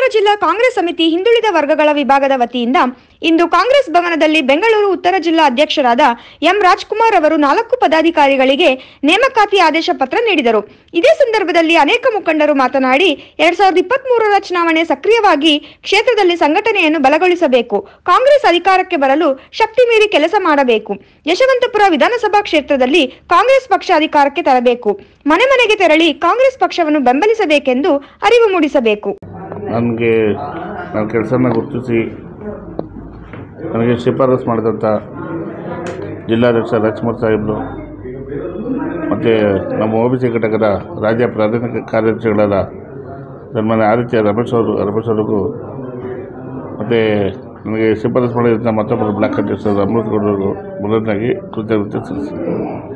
ಜಿಲ್ಲಾ ಕಾಂಗ್ರೆಸ್ ಸಮಿತಿ ಹಿಂದುಳಿದ ವರ್ಗಗಳ ವಿಭಾಗದ ವತಿಯಿಂದ ಇಂದು ಕಾಂಗ್ರೆಸ್ ಭವನದಲ್ಲಿ ಬೆಂಗಳೂರು ಉತ್ತರ ಜಿಲ್ಲಾ ಅಧ್ಯಕ್ಷರಾದ ಎಂ ರಾಜ್ಕುಮಾರ್ ಅವರು ನಾಲ್ಕು ಪದಾಧಿಕಾರಿಗಳಿಗೆ ನೇಮಕಾತಿ ಆದೇಶ ಪತ್ರ ನೀಡಿದರು ಇದೇ ಸಂದರ್ಭದಲ್ಲಿ ಅನೇಕ ಮುಖಂಡರು ಮಾತನಾಡಿ ಎರಡ್ ಸಾವಿರದ ಇಪ್ಪತ್ತ್ ಮೂರರ ಚುನಾವಣೆ ಸಕ್ರಿಯವಾಗಿ ಕ್ಷೇತ್ರದಲ್ಲಿ ಸಂಘಟನೆಯನ್ನು ಬಲಗೊಳಿಸಬೇಕು ಕಾಂಗ್ರೆಸ್ ಅಧಿಕಾರಕ್ಕೆ ಬರಲು ಶಕ್ತಿ ಮೀರಿ ಕೆಲಸ ಮಾಡಬೇಕು ಯಶವಂತಪುರ ವಿಧಾನಸಭಾ ಕ್ಷೇತ್ರದಲ್ಲಿ ಕಾಂಗ್ರೆಸ್ ಪಕ್ಷ ಅಧಿಕಾರಕ್ಕೆ ತರಬೇಕು ಮನೆ ಮನೆಗೆ ತೆರಳಿ ಕಾಂಗ್ರೆಸ್ ಪಕ್ಷವನ್ನು ಬೆಂಬಲಿಸಬೇಕೆಂದು ಅರಿವು ಮೂಡಿಸಬೇಕು ನನಗೆ ನನ್ನ ಕೆಲಸನ ಗುರುತಿಸಿ ನನಗೆ ಶಿಫಾರಸು ಮಾಡಿದಂಥ ಜಿಲ್ಲಾಧ್ಯಕ್ಷ ರಾಜ್ಕುಮಾರ್ ಸಾಹೇಬರು ಮತ್ತು ನಮ್ಮ ಒ ಬಿ ಸಿ ಘಟಕದ ರಾಜ್ಯ ಪ್ರಾಥಮಿಕ ಕಾರ್ಯದರ್ಶಿಗಳಾದ ಸನ್ಮಾನ್ಯ ಆದಿತ್ಯ ರಮೇಶ್ ಅವರು ರಮೇಶ್ ಅವ್ರಿಗೂ ಮತ್ತು ನನಗೆ ಶಿಫಾರಸು ಮಾಡಿದಂಥ ಮತ್ತೊಬ್ಬರು ಬ್ಲಾಕ್ ಅಧ್ಯಕ್ಷರಾದ ಅಮೃತ್ ಗೌಡರಿಗೂ ಮೊದಲನಾಗಿ ಕೃತಜ್ಞತೆ ಸಲ್ಲಿಸ್ತೀನಿ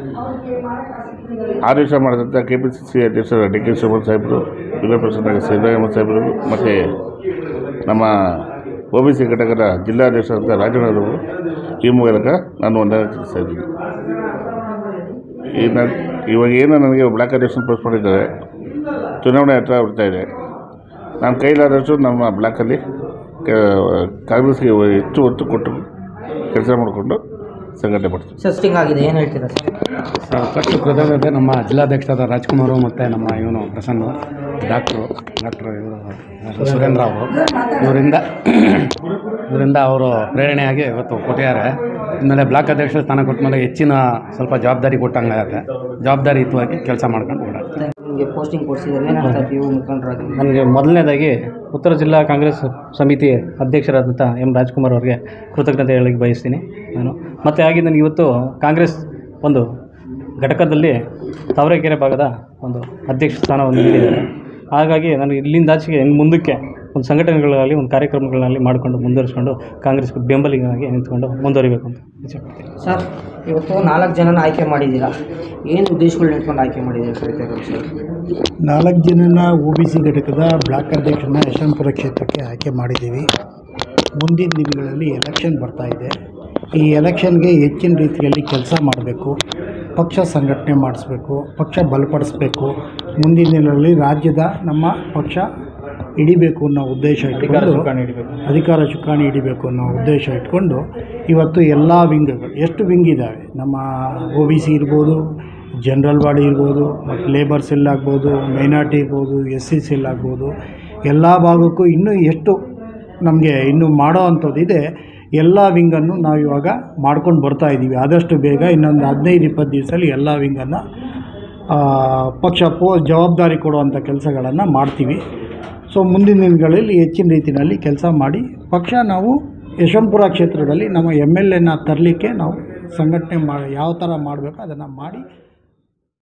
ಆದೇಶ ಮಾಡಿದಂಥ ಕೆ ಪಿ ಸಿ ಸಿ ಅಧ್ಯಕ್ಷರ ಡಿ ಕೆ ಶಿವಕುಮಾರ್ ಸಾಹೇಬರು ವಿಧಾನ ಪರಿಷತ್ನಾಗ ಸಿದ್ದರಾಮಯ್ಯ ಸಾಹೇಬರು ಮತ್ತು ನಮ್ಮ ಒ ಬಿ ಸಿ ಘಟಕದ ಜಿಲ್ಲಾಧ್ಯಕ್ಷರಾದ ರಾಜಣ್ಣವರು ಈ ಮೂಲಕ ನಾನು ವಂದನೆ ತಿಳಿಸ್ತಾ ಇದ್ದೀನಿ ಈ ನನ್ನ ಇವಾಗ ಏನು ನನಗೆ ಬ್ಲಾಕ್ ಅಧ್ಯಕ್ಷನ ಪೋಸ್ಟ್ ಮಾಡಿದ್ದಾರೆ ಚುನಾವಣೆ ಹತ್ರ ಬರ್ತಾ ಇದೆ ನಾನು ಕೈಲಾದಷ್ಟು ನಮ್ಮ ಬ್ಲಾಕಲ್ಲಿ ಕ- ಕಾಂಗ್ರೆಸ್ಗೆ ಹೆಚ್ಚು ಒತ್ತು ಕೊಟ್ಟು ಕೆಲಸ ಮಾಡಿಕೊಂಡು ಸಂಘಟನೆ ಮಾಡ್ತೀನಿ ಸಸ್ಟಿಂಗ್ ಆಗಿದೆ ಏನು ಹೇಳ್ತೀರಾ ಸರ್ ಸರ್ ಫಸ್ಟ್ ಕೃತಜ್ಞತೆ ನಮ್ಮ ಜಿಲ್ಲಾಧ್ಯಕ್ಷರಾದ ರಾಜ್ಕುಮಾರು ಮತ್ತು ನಮ್ಮ ಇವನು ಪ್ರಸನ್ನ ಡಾಕ್ಟ್ರು ಡಾಕ್ಟ್ರು ಇವರು ಸುರೇಂದ್ರ ಅವರು ಇವರಿಂದ ಇವರಿಂದ ಅವರು ಪ್ರೇರಣೆಯಾಗಿ ಇವತ್ತು ಕೊಟ್ಟಿದ್ದಾರೆ ಆಮೇಲೆ ಬ್ಲಾಕ್ ಅಧ್ಯಕ್ಷ ಸ್ಥಾನ ಕೊಟ್ಟ ಮೇಲೆ ಹೆಚ್ಚಿನ ಸ್ವಲ್ಪ ಜವಾಬ್ದಾರಿ ಕೊಟ್ಟಂಗಾಗತ್ತೆ ಜವಾಬ್ದಾರಿಯುತವಾಗಿ ಕೆಲಸ ಮಾಡ್ಕೊಂಡು ಓಡಾಡ್ತೀನಿ ನಿಮಗೆ ಪೋಸ್ಟಿಂಗ್ ಕೊಡಿಸಿದ್ದಾರೆ ಏನು ಹೇಳ್ತಾ ಇದ್ದೀವಿ ಮುಖಂಡರಾಗಿ ನನಗೆ ಮೊದಲನೇದಾಗಿ ಉತ್ತರ ಜಿಲ್ಲಾ ಕಾಂಗ್ರೆಸ್ ಸಮಿತಿ ಅಧ್ಯಕ್ಷರಾದಂಥ ಎಂ ರಾಜ್ಕುಮಾರ್ ಅವರಿಗೆ ಕೃತಜ್ಞತೆ ಹೇಳಕ್ಕೆ ಬಯಸ್ತೀನಿ ನಾನು ಮತ್ತು ಹಾಗೆ ನನಗೆ ಇವತ್ತು ಕಾಂಗ್ರೆಸ್ ಒಂದು ಘಟಕದಲ್ಲಿ ತಾವರೆಕೆರೆ ಭಾಗದ ಒಂದು ಅಧ್ಯಕ್ಷ ಸ್ಥಾನವನ್ನು ನೀಡಿದ್ದಾರೆ ಹಾಗಾಗಿ ನಾನು ಇಲ್ಲಿಂದ ಆಚೆಗೆ ಹೆಂಗೆ ಮುಂದಕ್ಕೆ ಒಂದು ಸಂಘಟನೆಗಳಲ್ಲಿ ಒಂದು ಕಾರ್ಯಕ್ರಮಗಳಲ್ಲಿ ಮಾಡಿಕೊಂಡು ಮುಂದುವರಿಸ್ಕೊಂಡು ಕಾಂಗ್ರೆಸ್ಗೆ ಬೆಂಬಲಿಗನಾಗಿ ನಿಂತ್ಕೊಂಡು ಮುಂದುವರಿಬೇಕು ಅಂತ ಇಚ್ಛೆಪಡ್ತೀನಿ ಸರ್ ಇವತ್ತು ನಾಲ್ಕು ಜನನ ಆಯ್ಕೆ ಮಾಡಿದ್ದೀರಾ ಏನು ಉದ್ದೇಶಗಳನ್ನ ಇಟ್ಕೊಂಡು ಆಯ್ಕೆ ಮಾಡಿದ್ದೀರಾ ಕರಿತಾ ಸರ್ ನಾಲ್ಕು ಜನನ ಒ ಬಿ ಸಿ ಘಟಕದ ಬ್ಲಾಕ್ ಅಧ್ಯಕ್ಷರನ್ನ ಯಶವಂತಪುರ ಕ್ಷೇತ್ರಕ್ಕೆ ಆಯ್ಕೆ ಮಾಡಿದ್ದೀವಿ ಮುಂದಿನ ದಿನಗಳಲ್ಲಿ ಎಲೆಕ್ಷನ್ ಬರ್ತಾ ಇದೆ ಈ ಎಲೆಕ್ಷನ್ಗೆ ಹೆಚ್ಚಿನ ರೀತಿಯಲ್ಲಿ ಕೆಲಸ ಮಾಡಬೇಕು ಪಕ್ಷ ಸಂಘಟನೆ ಮಾಡಿಸ್ಬೇಕು ಪಕ್ಷ ಬಲಪಡಿಸ್ಬೇಕು ಮುಂದಿನ ದಿನಗಳಲ್ಲಿ ರಾಜ್ಯದ ನಮ್ಮ ಪಕ್ಷ ಹಿಡಿಬೇಕು ಅನ್ನೋ ಉದ್ದೇಶ ಇಟ್ಕೊಂಡು ಅಧಿಕಾರ ಚುಕ್ಕಾಣಿ ಹಿಡಿಬೇಕು ಅನ್ನೋ ಉದ್ದೇಶ ಇಟ್ಕೊಂಡು ಇವತ್ತು ಎಲ್ಲ ವಿಂಗ್ಗಳು ಎಷ್ಟು ವಿಂಗ್ ಇದ್ದಾವೆ ನಮ್ಮ ಒ ಬಿ ಸಿ ಇರ್ಬೋದು ಜನರಲ್ ಬಾಡಿ ಇರ್ಬೋದು ಮತ್ತು ಲೇಬರ್ ಸೆಲ್ ಆಗ್ಬೋದು ಮೈನಾರಿಟಿ ಇರ್ಬೋದು ಎಸ್ ಸಿ ಸೆಲ್ ಆಗ್ಬೋದು ಎಲ್ಲ ಭಾಗಕ್ಕೂ ಇನ್ನೂ ಎಷ್ಟು ನಮಗೆ ಇನ್ನೂ ಮಾಡೋ ಅಂಥದ್ದು ಇದೆ ಎಲ್ಲ ವಿಂಗನ್ನು ನಾವು ಇವಾಗ ಮಾಡ್ಕೊಂಡು ಬರ್ತಾ ಇದ್ದೀವಿ ಆದಷ್ಟು ಬೇಗ ಇನ್ನೊಂದು ಹದಿನೈದು ಇಪ್ಪತ್ತು ದಿವಸದಲ್ಲಿ ಎಲ್ಲ ವಿಂಗನ್ನು ಪಕ್ಷ ಪೋ ಜವಾಬ್ದಾರಿ ಕೊಡುವಂಥ ಕೆಲಸಗಳನ್ನು ಮಾಡ್ತೀವಿ ಸೊ ಮುಂದಿನ ದಿನಗಳಲ್ಲಿ ಹೆಚ್ಚಿನ ರೀತಿಯಲ್ಲಿ ಕೆಲಸ ಮಾಡಿ ಪಕ್ಷ ನಾವು ಯಶವಂತಪುರ ಕ್ಷೇತ್ರದಲ್ಲಿ ನಮ್ಮ ಎಮ್ ಎಲ್ ಎನ ತರಲಿಕ್ಕೆ ನಾವು ಸಂಘಟನೆ ಮಾಡಿ ಯಾವ ಥರ ಮಾಡಬೇಕೋ ಅದನ್ನು ಮಾಡಿ